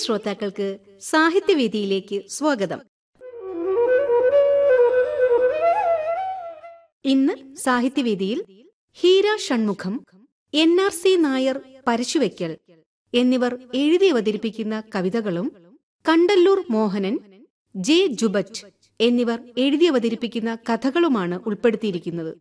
ശ്രോതാക്കൾക്ക് സാഹിത്യവേദിയിലേക്ക് സ്വാഗതം ഇന്ന് സാഹിത്യവേദിയിൽ Heera Shanmugham N R C Nair Parassuvaikkal എന്നിവർ എഴുതി അവതരിപ്പിക്കുന്ന കവിതകളും കണ്ടല്ലൂർ മോഹനൻ ജെ ജുബറ്റ് എന്നിവർ എഴുതി അവതരിപ്പിക്കുന്ന കഥകളുമാണ് ഉൾപ്പെടുത്തിയിരിക്കുന്നത്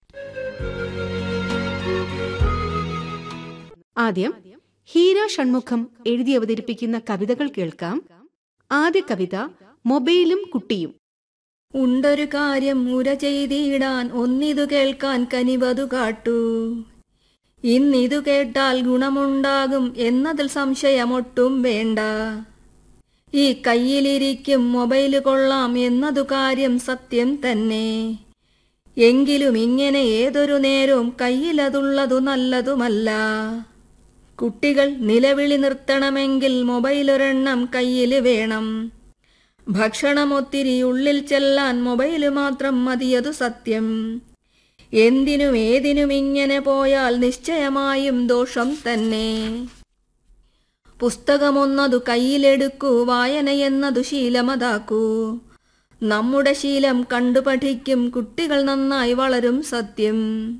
ആദ്യം ഹീര ഷൺമുഖം എഴുതി അവതരിപ്പിക്കുന്ന കവിതകൾ കേൾക്കാം ആദ്യ കവിത മൊബൈലും കുട്ടിയും ഉണ്ടൊരു കാര്യം മുര ചെയ്തിടാൻ ഒന്നിതു കേൾക്കാൻ കനിവതു കാട്ടൂ ഇന്നിതു കേട്ടാൽ ഗുണമുണ്ടാകും എന്നതിൽ സംശയമൊട്ടും വേണ്ട ഈ കയ്യിലിരിക്കും മൊബൈല് കൊള്ളാം എന്നതു കാര്യം സത്യം തന്നെ എങ്കിലും ഇങ്ങനെ ഏതൊരു നേരവും കയ്യിലതുള്ളതു നല്ലതുമല്ല കുട്ടികൾ നിലവിളി നിർത്തണമെങ്കിൽ മൊബൈലൊരെണ്ണം കയ്യിൽ വേണം ഭക്ഷണം ഒത്തിരി ഉള്ളിൽ ചെല്ലാൻ മൊബൈല് മാത്രം മതിയതു സത്യം എന്തിനും ഏതിനും ഇങ്ങനെ പോയാൽ നിശ്ചയമായും ദോഷം തന്നെ പുസ്തകമൊന്നതു കയ്യിലെടുക്കൂ വായന എന്നതു ശീലമതാക്കൂ നമ്മുടെ ശീലം കണ്ടു പഠിക്കും കുട്ടികൾ നന്നായി വളരും സത്യം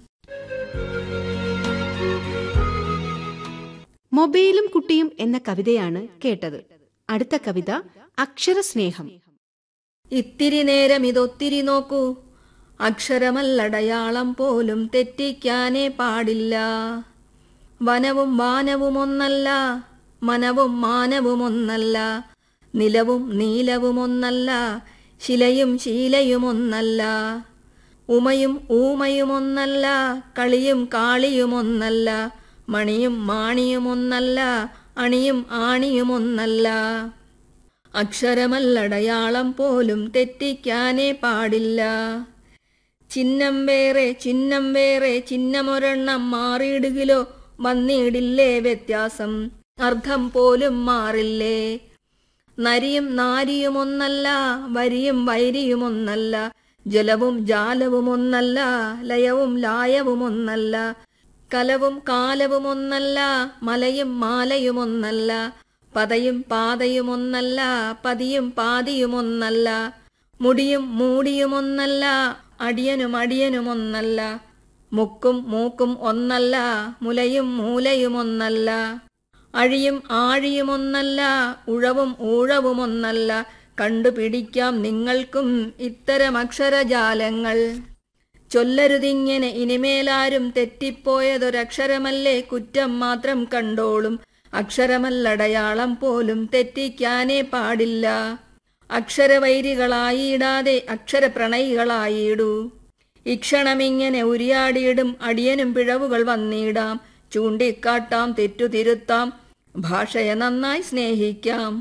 മൊബൈലും കുട്ടിയും എന്ന കവിതയാണ് കേട്ടത് അടുത്ത കവിത അക്ഷരസ്നേഹം ഇത്തിരി നേരം ഇതൊത്തിരി നോക്കൂ അക്ഷരമല്ലടയാളം പോലും തെറ്റിക്കാനേ പാടില്ല വനവും വാനവും ഒന്നല്ല മനവും മാനവും ഒന്നല്ല നിലവും നീലവും ഒന്നല്ല ശിലയും ശീലയും ഒന്നല്ല ഉമയും ഊമയും ഒന്നല്ല കളിയും കാളിയും ഒന്നല്ല മണിയും മാണിയും ഒന്നല്ല അണിയും ആണിയും ഒന്നല്ല അക്ഷരമല്ലടയാളം പോലും തെറ്റിക്കാനേ പാടില്ല ചിഹ്നം വേറെ ചിഹ്നം വേറെ ചിഹ്നമൊരെണ്ണം മാറിയിടുകിലോ വന്നിടില്ലേ വ്യത്യാസം അർത്ഥം പോലും മാറില്ലേ നരിയും നാരിയും ഒന്നല്ല വരിയും വൈരിയും ഒന്നല്ല ജലവും ജാലവും ഒന്നല്ല ലയവും ലായവും ഒന്നല്ല കലവും കാലവും ഒന്നല്ല മലയും മാലയും ഒന്നല്ല പതയും പാതയും ഒന്നല്ല പതിയും പാതിയും ഒന്നല്ല മുടിയും മൂടിയും ഒന്നല്ല അടിയനും അടിയനും ഒന്നല്ല മുക്കും മൂക്കും ഒന്നല്ല മുലയും മൂലയും ഒന്നല്ല അഴിയും ആഴിയും ഒന്നല്ല ഉഴവും ഊഴവും ഒന്നല്ല കണ്ടുപിടിക്കാം നിങ്ങൾക്കും ഇത്തരം അക്ഷരജാലങ്ങൾ ചൊല്ലരുതിങ്ങനെ ഇനിമേലാരും തെറ്റിപ്പോയതൊരക്ഷരമല്ലേ കുറ്റം മാത്രം കണ്ടോളും അക്ഷരമല്ലടയാളം പോലും തെറ്റിക്കാനേ പാടില്ല അക്ഷരവൈരികളായിടാതെ അക്ഷരപ്രണയികളായിടൂ ഇക്ഷണമിങ്ങനെ ഉരിയാടിയിടും അടിയനും പിഴവുകൾ വന്നിടാം ചൂണ്ടിക്കാട്ടാം തെറ്റുതിരുത്താം ഭാഷയെ നന്നായി സ്നേഹിക്കാം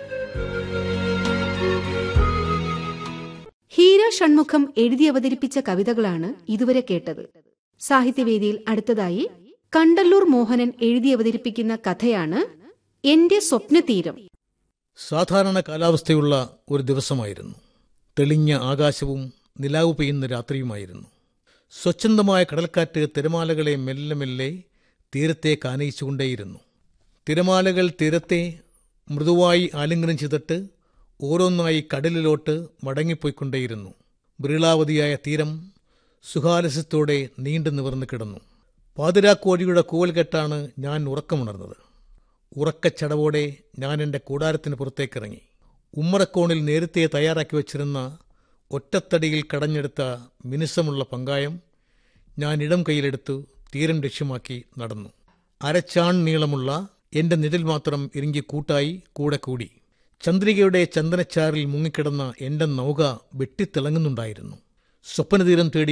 ഹീര ഷൺമുഖം എഴുതി അവതരിപ്പിച്ച കവിതകളാണ് ഇതുവരെ കേട്ടത് സാഹിത്യവേദിയിൽ അടുത്തതായി കണ്ടല്ലൂർ മോഹനൻ എഴുതി അവതരിപ്പിക്കുന്ന കഥയാണ് എന്റെ സ്വപ്നതീരം സാധാരണ കാലാവസ്ഥയുള്ള ഒരു ദിവസമായിരുന്നു തെളിഞ്ഞ ആകാശവും നിലാവ് പെയ്യുന്ന രാത്രിയുമായിരുന്നു സ്വച്ഛന്തമായ കടൽക്കാറ്റ് തിരമാലകളെ മെല്ലെ മെല്ലെ തീരത്തേക്ക് ആനയിച്ചുകൊണ്ടേയിരുന്നു തിരമാലകൾ തീരത്തെ മൃദുവായി ആലിംഗനം ചെയ്തിട്ട് ഓരോന്നായി കടലിലോട്ട് മടങ്ങിപ്പോയിക്കൊണ്ടേയിരുന്നു ബ്രീളാവതിയായ തീരം സുഖാലസ്യത്തോടെ നീണ്ടു നിവർന്നു കിടന്നു പാതിരാക്കോഴിയുടെ കൂവൽ കെട്ടാണ് ഞാൻ ഉറക്കമുണർന്നത് ഉറക്കച്ചടവോടെ ഞാൻ എൻ്റെ കൂടാരത്തിന് പുറത്തേക്കിറങ്ങി ഉമ്മറക്കോണിൽ നേരത്തെ തയ്യാറാക്കി വച്ചിരുന്ന ഒറ്റത്തടിയിൽ കടഞ്ഞെടുത്ത മിനുസമുള്ള പങ്കായം ഞാൻ ഇടം കയ്യിലെടുത്തു തീരം ലക്ഷ്യമാക്കി നടന്നു അരച്ചാൺ നീളമുള്ള എൻ്റെ നിഴൽ മാത്രം ഇറുങ്ങി കൂട്ടായി കൂടെ കൂടി ചന്ദ്രികയുടെ ചന്ദനച്ചാറിൽ മുങ്ങിക്കിടന്ന എൻ്റെ നൗക വെട്ടിത്തിളങ്ങുന്നുണ്ടായിരുന്നു സ്വപ്നതീരം തേടി